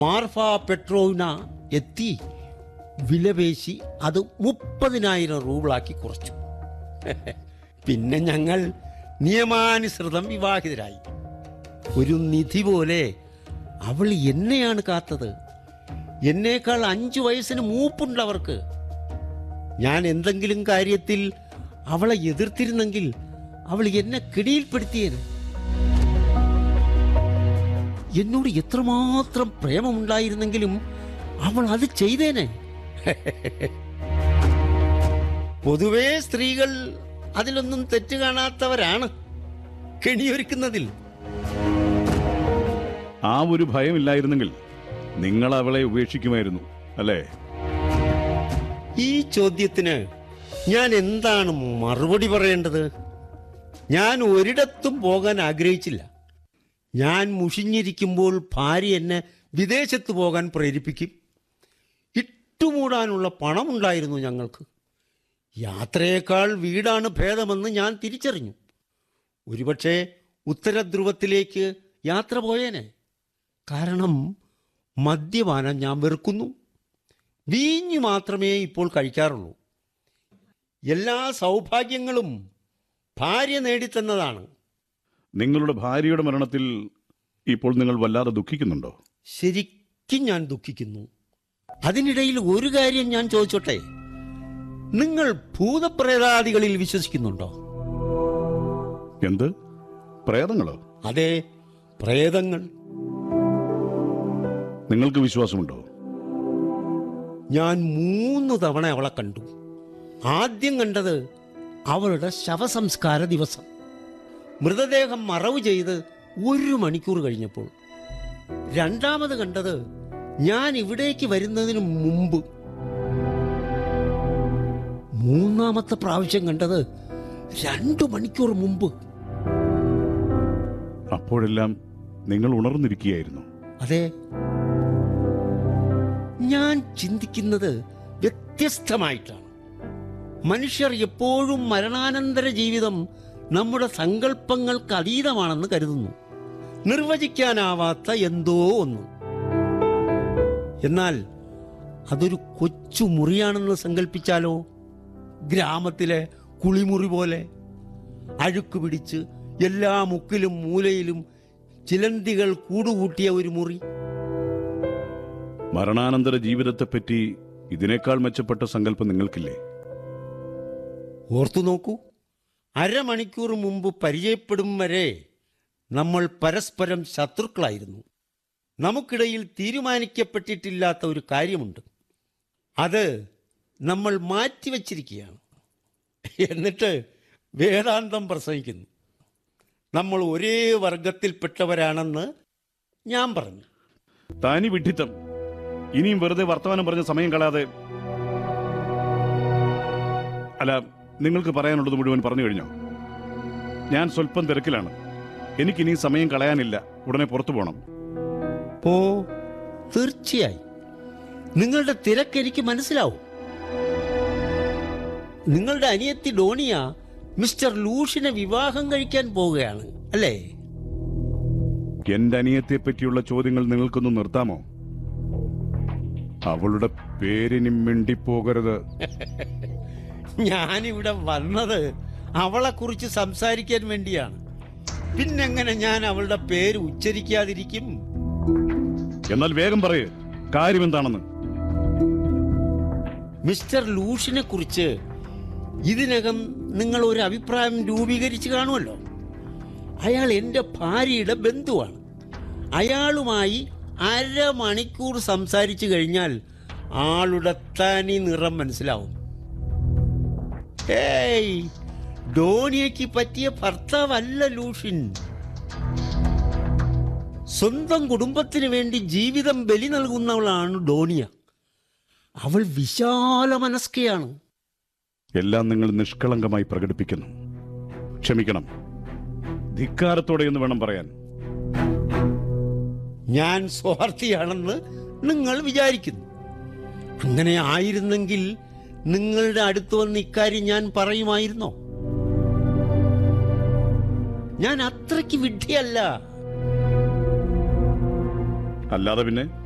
Marfa പെട്രോവിന എത്തി വിലപേശി അത് മുപ്പതിനായിരം റൂബിളാക്കി കുറച്ചു പിന്നെ ഞങ്ങൾ നിയമാനുസൃതം വിവാഹിതരായി ഒരു നിധി പോലെ അവൾ എന്നെയാണ് കാത്തത് എന്നേക്കാൾ അഞ്ചു വയസ്സിന് മൂപ്പുണ്ടവർക്ക് ഞാൻ എന്തെങ്കിലും കാര്യത്തിൽ അവളെ എതിർത്തിരുന്നെങ്കിൽ അവൾ എന്നെ കിടിയിൽപ്പെടുത്തിയേനെ എന്നോട് എത്രമാത്രം പ്രേമമുണ്ടായിരുന്നെങ്കിലും അവൾ അത് ചെയ്തേനെ പൊതുവേ സ്ത്രീകൾ അതിലൊന്നും തെറ്റ് കാണാത്തവരാണ് കെണിയൊരുക്കുന്നതിൽ ആ ഒരു ഭയമില്ലായിരുന്നെങ്കിൽ നിങ്ങൾ അവളെ ഉപേക്ഷിക്കുമായിരുന്നു അല്ലേ ഈ ചോദ്യത്തിന് ഞാൻ എന്താണ് മറുപടി പറയേണ്ടത് ഞാൻ ഒരിടത്തും പോകാൻ ആഗ്രഹിച്ചില്ല ഞാൻ മുഷിഞ്ഞിരിക്കുമ്പോൾ ഭാര്യ എന്നെ വിദേശത്ത് പോകാൻ പ്രേരിപ്പിക്കും ഇട്ടുമൂടാനുള്ള പണമുണ്ടായിരുന്നു ഞങ്ങൾക്ക് യാത്രയേക്കാൾ വീടാണ് ഭേദമെന്ന് ഞാൻ തിരിച്ചറിഞ്ഞു ഒരുപക്ഷെ ഉത്തരധ്രുവത്തിലേക്ക് യാത്ര പോയേനെ കാരണം മദ്യപാനം ഞാൻ വെറുക്കുന്നു വീഞ്ഞു മാത്രമേ ഇപ്പോൾ കഴിക്കാറുള്ളൂ എല്ലാ സൗഭാഗ്യങ്ങളും ഭാര്യ നേടിത്തന്നതാണ് നിങ്ങളുടെ ഭാര്യയുടെ മരണത്തിൽ ഇപ്പോൾ നിങ്ങൾ വല്ലാതെ ദുഃഖിക്കുന്നുണ്ടോ ശരിക്കും ഞാൻ ദുഃഖിക്കുന്നു അതിനിടയിൽ ഒരു കാര്യം ഞാൻ ചോദിച്ചോട്ടെ നിങ്ങൾ ഭൂതപ്രേതാദികളിൽ വിശ്വസിക്കുന്നുണ്ടോ എന്ത് പ്രേതങ്ങളോ അതെ പ്രേതങ്ങൾ നിങ്ങൾക്ക് വിശ്വാസമുണ്ടോ ഞാൻ മൂന്ന് തവണ അവളെ കണ്ടു ആദ്യം കണ്ടത് അവളുടെ ശവസംസ്കാര ദിവസം മൃതദേഹം മറവ് ചെയ്ത് ഒരു മണിക്കൂർ കഴിഞ്ഞപ്പോൾ രണ്ടാമത് കണ്ടത് ഞാൻ ഇവിടേക്ക് വരുന്നതിന് മുമ്പ് മൂന്നാമത്തെ പ്രാവശ്യം കണ്ടത് രണ്ടു മണിക്കൂർ മുമ്പ് അപ്പോഴെല്ലാം നിങ്ങൾ ഉണർന്നിരിക്കുകയായിരുന്നു അതെ ഞാൻ ചിന്തിക്കുന്നത് വ്യത്യസ്തമായിട്ടാണ് മനുഷ്യർ എപ്പോഴും മരണാനന്തര ജീവിതം നമ്മുടെ സങ്കല്പങ്ങൾക്ക് അതീതമാണെന്ന് കരുതുന്നു നിർവചിക്കാനാവാത്ത എന്തോ ഒന്ന് എന്നാൽ അതൊരു കൊച്ചു മുറിയാണെന്ന് സങ്കല്പിച്ചാലോ ഗ്രാമത്തിലെ കുളിമുറി പോലെ അഴുക്ക് പിടിച്ച് എല്ലാ മുക്കിലും മൂലയിലും ചിലന്തികൾ കൂടുകൂട്ടിയ ഒരു മുറി മരണാനന്തര ജീവിതത്തെപ്പറ്റി ഇതിനേക്കാൾ മെച്ചപ്പെട്ട സങ്കല്പം നിങ്ങൾക്കില്ലേ ഓർത്തു നോക്കൂ അരമണിക്കൂർ മുമ്പ് പരിചയപ്പെടും വരെ നമ്മൾ പരസ്പരം ശത്രുക്കളായിരുന്നു നമുക്കിടയിൽ തീരുമാനിക്കപ്പെട്ടിട്ടില്ലാത്ത ഒരു കാര്യമുണ്ട് അത് നമ്മൾ മാറ്റിവെച്ചിരിക്കുകയാണ് എന്നിട്ട് വേദാന്തം പ്രസംഗിക്കുന്നു നമ്മൾ ഒരേ വർഗത്തിൽപ്പെട്ടവരാണെന്ന് ഞാൻ പറഞ്ഞു താനി വിഡ്ഢിത്തം ഇനിയും വെറുതെ വർത്തമാനം പറഞ്ഞ സമയം കളയാതെ അല്ല നിങ്ങൾക്ക് പറയാനുള്ളത് മുഴുവൻ പറഞ്ഞു കഴിഞ്ഞോ ഞാൻ സ്വല്പം തിരക്കിലാണ് എനിക്കിനി സമയം കളയാനില്ല ഉടനെ പുറത്തു പോകണം ഓ തീർച്ചയായും നിങ്ങളുടെ തിരക്ക് എനിക്ക് മനസ്സിലാവും നിങ്ങളുടെ അനിയത്തി ഡോണിയ മിസ്റ്റർ ലൂഷിനെ വിവാഹം കഴിക്കാൻ പോവുകയാണ് അല്ലേ എന്റെ അനിയത്തെ പറ്റിയുള്ള ചോദ്യങ്ങൾ നിങ്ങൾക്കൊന്ന് നിർത്താമോ അവളുടെ പേരിനി മിണ്ടിപ്പോകരുത് ഞാനിവിടെ വന്നത് അവളെ കുറിച്ച് സംസാരിക്കാൻ വേണ്ടിയാണ് പിന്നെങ്ങനെ ഞാൻ അവളുടെ പേര് ഉച്ചരിക്കാതിരിക്കും എന്നാൽ വേഗം പറയേ കാര്യം എന്താണെന്ന് മിസ്റ്റർ ലൂഷിനെ കുറിച്ച് ഇതിനകം നിങ്ങൾ ഒരു അഭിപ്രായം രൂപീകരിച്ചു കാണുമല്ലോ അയാൾ എൻ്റെ ഭാര്യയുടെ ബന്ധുവാണ് അയാളുമായി അരമണിക്കൂർ സംസാരിച്ചു കഴിഞ്ഞാൽ ആളുടെ തനി നിറം മനസ്സിലാവും ഹേയ് ഡോണിയയ്ക്ക് പറ്റിയ ഭർത്താവല്ല ലൂഷിൻ സ്വന്തം കുടുംബത്തിന് വേണ്ടി ജീവിതം ബലി നൽകുന്നവളാണ് ഡോണിയ അവൾ വിശാല മനസ്കയാണ് എല്ലാം നിങ്ങൾ നിഷ്കളങ്കമായി പ്രകടിപ്പിക്കുന്നു ക്ഷമിക്കണം ധിക്കാരത്തോടെ എന്ന് വേണം പറയാൻ ഞാൻ സ്വാർത്ഥിയാണെന്ന് നിങ്ങൾ വിചാരിക്കുന്നു അങ്ങനെ ആയിരുന്നെങ്കിൽ നിങ്ങളുടെ അടുത്ത് വന്ന് ഇക്കാര്യം ഞാൻ പറയുമായിരുന്നോ ഞാൻ അത്രയ്ക്ക് വിഡ്ഢിയല്ല അല്ലാതെ പിന്നെ